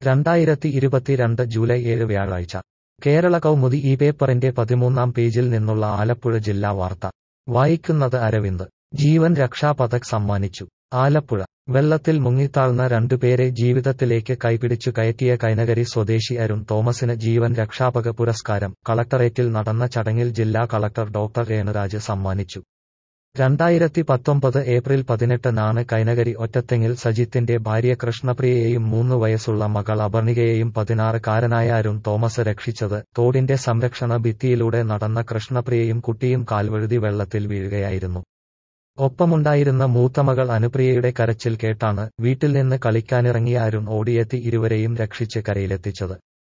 രണ്ടായിരത്തി ഇരുപത്തിരണ്ട് ജൂലൈ ഏഴ് വ്യാഴാഴ്ച കേരള കൗമുദി ഈ പേപ്പറിന്റെ പതിമൂന്നാം പേജിൽ നിന്നുള്ള ആലപ്പുഴ ജില്ലാ വാർത്ത വായിക്കുന്നത് അരവിന്ദ് ജീവൻ രക്ഷാപതക് സമ്മാനിച്ചു ആലപ്പുഴ വെള്ളത്തിൽ മുങ്ങിത്താഴ്ന്ന രണ്ടുപേരെ ജീവിതത്തിലേക്ക് കൈപിടിച്ചു കയറ്റിയ കൈനകരി സ്വദേശി അരുൺ തോമസിന് ജീവൻ രക്ഷാപക പുരസ്കാരം കളക്ടറേറ്റിൽ നടന്ന ചടങ്ങിൽ ജില്ലാ കളക്ടർ ഡോക്ടർ രേണുരാജ് സമ്മാനിച്ചു രണ്ടായിരത്തി പത്തൊമ്പത് ഏപ്രിൽ പതിനെട്ടിനാണ് കൈനകരി ഒറ്റത്തെങ്ങിൽ സജിത്തിന്റെ ഭാര്യ കൃഷ്ണപ്രിയയെയും മൂന്ന് വയസ്സുള്ള മകൾ അപർണികയെയും പതിനാറുകാരനായ അരുൺ തോമസ് രക്ഷിച്ചത് തോടിന്റെ സംരക്ഷണ ഭിത്തിയിലൂടെ നടന്ന കൃഷ്ണപ്രിയയും കുട്ടിയും കാൽവഴുതി വെള്ളത്തിൽ വീഴുകയായിരുന്നു ഒപ്പമുണ്ടായിരുന്ന മൂത്തമകൾ അനുപ്രിയയുടെ കരച്ചിൽ കേട്ടാണ് വീട്ടിൽ നിന്ന് കളിക്കാനിറങ്ങിയ അരുൺ ഓടിയെത്തി ഇരുവരെയും രക്ഷിച്ച് കരയിലെത്തിച്ചത്